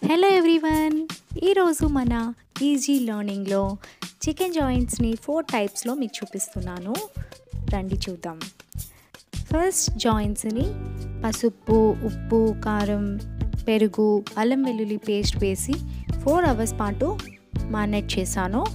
hello everyone ఈరోజు మన easy లెర్నింగ్లో చికెన్ జాయింట్స్ని ఫోర్ టైప్స్లో మీకు చూపిస్తున్నాను రండి చూద్దాం ఫస్ట్ జాయింట్స్ని పసుపు ఉప్పు కారం పెరుగు అల్లం వెల్లుల్లి పేస్ట్ వేసి ఫోర్ అవర్స్ పాటు మారినేట్ చేశాను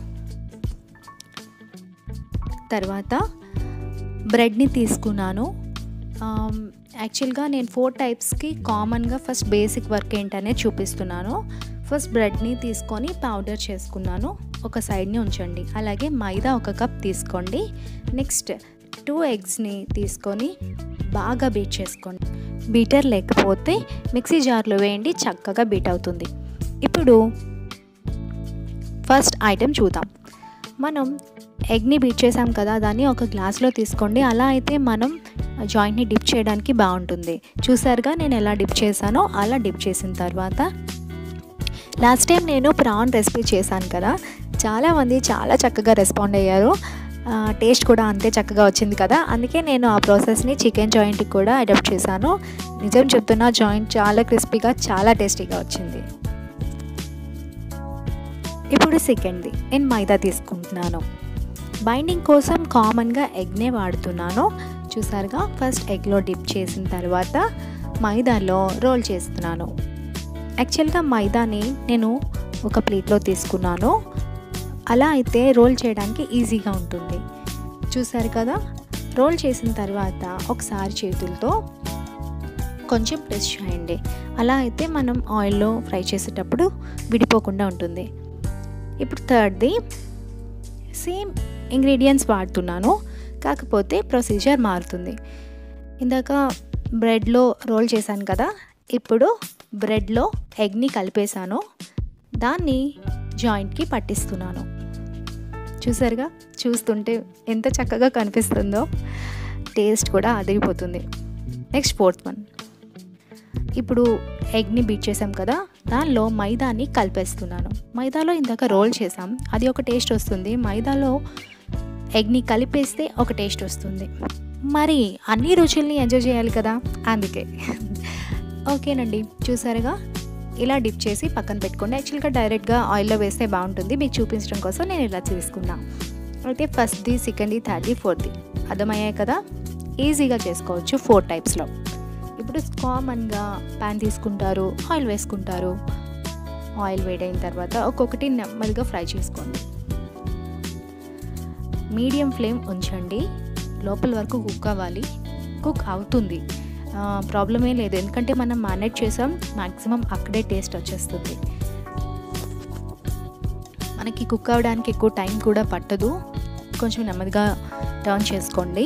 తర్వాత బ్రెడ్ని తీసుకున్నాను యాక్చువల్గా నేను ఫోర్ టైప్స్కి కామన్గా ఫస్ట్ బేసిక్ వర్క్ ఏంటనేది చూపిస్తున్నాను ఫస్ట్ బ్రెడ్ని తీసుకొని పౌడర్ చేసుకున్నాను ఒక సైడ్ని ఉంచండి అలాగే మైదా ఒక కప్ తీసుకోండి నెక్స్ట్ టూ ఎగ్స్ని తీసుకొని బాగా బీట్ చేసుకోండి బీటర్ లేకపోతే మిక్సీ జార్లో వేయండి చక్కగా బీట్ అవుతుంది ఇప్పుడు ఫస్ట్ ఐటెం చూద్దాం మనం ఎగ్ని బీట్ చేసాం కదా దాన్ని ఒక గ్లాస్లో తీసుకోండి అలా అయితే మనం జాయింట్ని డిప్ చేయడానికి బాగుంటుంది చూసారుగా నేను ఎలా డిప్ చేశానో అలా డిప్ చేసిన తర్వాత లాస్ట్ టైం నేను ప్రాన్ రెసిపీ చేశాను కదా చాలామంది చాలా చక్కగా రెస్పాండ్ అయ్యారు టేస్ట్ కూడా అంతే చక్కగా వచ్చింది కదా అందుకే నేను ఆ ప్రాసెస్ని చికెన్ జాయింట్కి కూడా అడాప్ట్ చేశాను నిజం చెప్తున్నా జాయింట్ చాలా క్రిస్పీగా చాలా టేస్టీగా వచ్చింది ఇప్పుడు సెకండ్ది నేను మైదా తీసుకుంటున్నాను బైండింగ్ కోసం కామన్గా ఎగ్నే వాడుతున్నాను చూసారుగా ఫస్ట్ ఎగ్లో డిప్ చేసిన తర్వాత మైదాలో రోల్ చేస్తున్నాను యాక్చువల్గా మైదాని నేను ఒక ప్లేట్లో తీసుకున్నాను అలా అయితే రోల్ చేయడానికి ఈజీగా ఉంటుంది చూసారు కదా రోల్ చేసిన తర్వాత ఒకసారి చేతులతో కొంచెం ప్రెస్ చేయండి అలా అయితే మనం ఆయిల్లో ఫ్రై చేసేటప్పుడు విడిపోకుండా ఉంటుంది ఇప్పుడు థర్డ్ది సేమ్ ఇంగ్రీడియంట్స్ వాడుతున్నాను కాకపోతే ప్రొసీజర్ మారుతుంది ఇందాక బ్రెడ్లో రోల్ చేశాను కదా ఇప్పుడు బ్రెడ్లో ఎగ్ని కలిపేశాను దాన్ని జాయింట్కి పట్టిస్తున్నాను చూసారుగా చూస్తుంటే ఎంత చక్కగా కనిపిస్తుందో టేస్ట్ కూడా అదిరిపోతుంది నెక్స్ట్ ఫోర్త్ వన్ ఇప్పుడు ఎగ్ని బీట్ చేసాం కదా దానిలో మైదాని కలిపేస్తున్నాను మైదాలో ఇందాక రోల్ చేసాం అది ఒక టేస్ట్ వస్తుంది మైదాలో ఎగ్ని కలిపేస్తే ఒక టేస్ట్ వస్తుంది మరి అన్ని రుచుల్ని ఎంజాయ్ చేయాలి కదా అందుకే ఓకేనండి చూసారుగా ఇలా డిప్ చేసి పక్కన పెట్టుకోండి యాక్చువల్గా డైరెక్ట్గా ఆయిల్లో వేస్తే బాగుంటుంది మీకు చూపించడం కోసం నేను ఇలా తీసుకున్నా అయితే ఫస్ట్ది సెకండ్ది థర్డ్ది ఫోర్త్ది అర్థమయ్యాయి కదా ఈజీగా చేసుకోవచ్చు ఫోర్ టైప్స్లో ఇప్పుడు కామన్గా ప్యాన్ తీసుకుంటారు ఆయిల్ వేసుకుంటారు ఆయిల్ వేడైన తర్వాత ఒక్కొక్కటి నెమ్మదిగా ఫ్రై చేసుకోండి మీడియం ఫ్లేమ్ ఉంచండి లోపల వరకు కుక్ అవ్వాలి కుక్ అవుతుంది ప్రాబ్లం ఏం లేదు ఎందుకంటే మనం మేనేజ్ చేసాం మ్యాక్సిమం అక్కడే టేస్ట్ వచ్చేస్తుంది మనకి కుక్ అవ్వడానికి ఎక్కువ టైం కూడా పట్టదు కొంచెం నెమ్మదిగా టర్న్ చేసుకోండి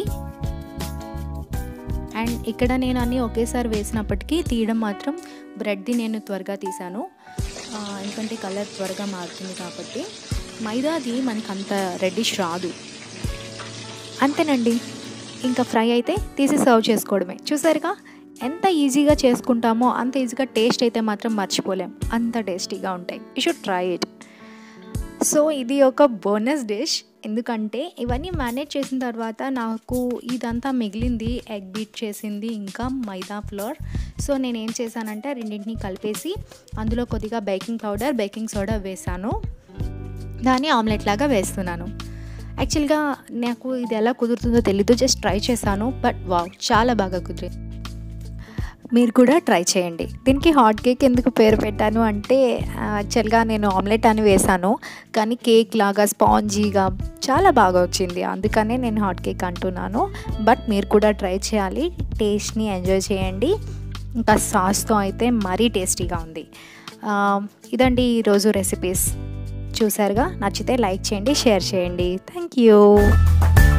అండ్ ఇక్కడ నేను అన్నీ ఒకేసారి వేసినప్పటికీ తీయడం మాత్రం బ్రెడ్ది నేను త్వరగా తీసాను ఎందుకంటే కలర్ త్వరగా మారుతుంది కాబట్టి మైదాది మనకు అంత రెడ్డిష్ రాదు అంతేనండి ఇంకా ఫ్రై అయితే తీసి సర్వ్ చేసుకోవడమే చూసారుగా ఎంత ఈజీగా చేసుకుంటామో అంత ఈజీగా టేస్ట్ అయితే మాత్రం మర్చిపోలేం అంత టేస్టీగా ఉంటాయి you should try it so ఇది ఒక బోనస్ డిష్ ఎందుకంటే ఇవన్నీ మేనేజ్ చేసిన తర్వాత నాకు ఇదంతా మిగిలింది ఎగ్ బీట్ చేసింది ఇంకా మైదా ఫ్లోర్ సో నేను ఏం చేశానంటే రెండింటిని కలిపేసి అందులో కొద్దిగా బేకింగ్ పౌడర్ బేకింగ్ సోడా వేసాను దాన్ని ఆమ్లెట్ లాగా వేస్తున్నాను యాక్చువల్గా నాకు ఇది ఎలా కుదురుతుందో తెలీదు జస్ట్ ట్రై చేశాను బట్ వావ్ చాలా బాగా కుదిరింది మీరు కూడా ట్రై చేయండి దీనికి హాట్ కేక్ ఎందుకు పేరు పెట్టాను అంటే యాక్చువల్గా నేను ఆమ్లెట్ అని వేసాను కానీ కేక్ లాగా స్పాంజీగా చాలా బాగా వచ్చింది అందుకనే నేను హాట్ కేక్ అంటున్నాను బట్ మీరు కూడా ట్రై చేయాలి టేస్ట్ని ఎంజాయ్ చేయండి ఇంకా సాస్తో అయితే మరీ టేస్టీగా ఉంది ఇదండి ఈరోజు రెసిపీస్ చూసారుగా నచ్చితే లైక్ చేయండి షేర్ చేయండి థ్యాంక్ యూ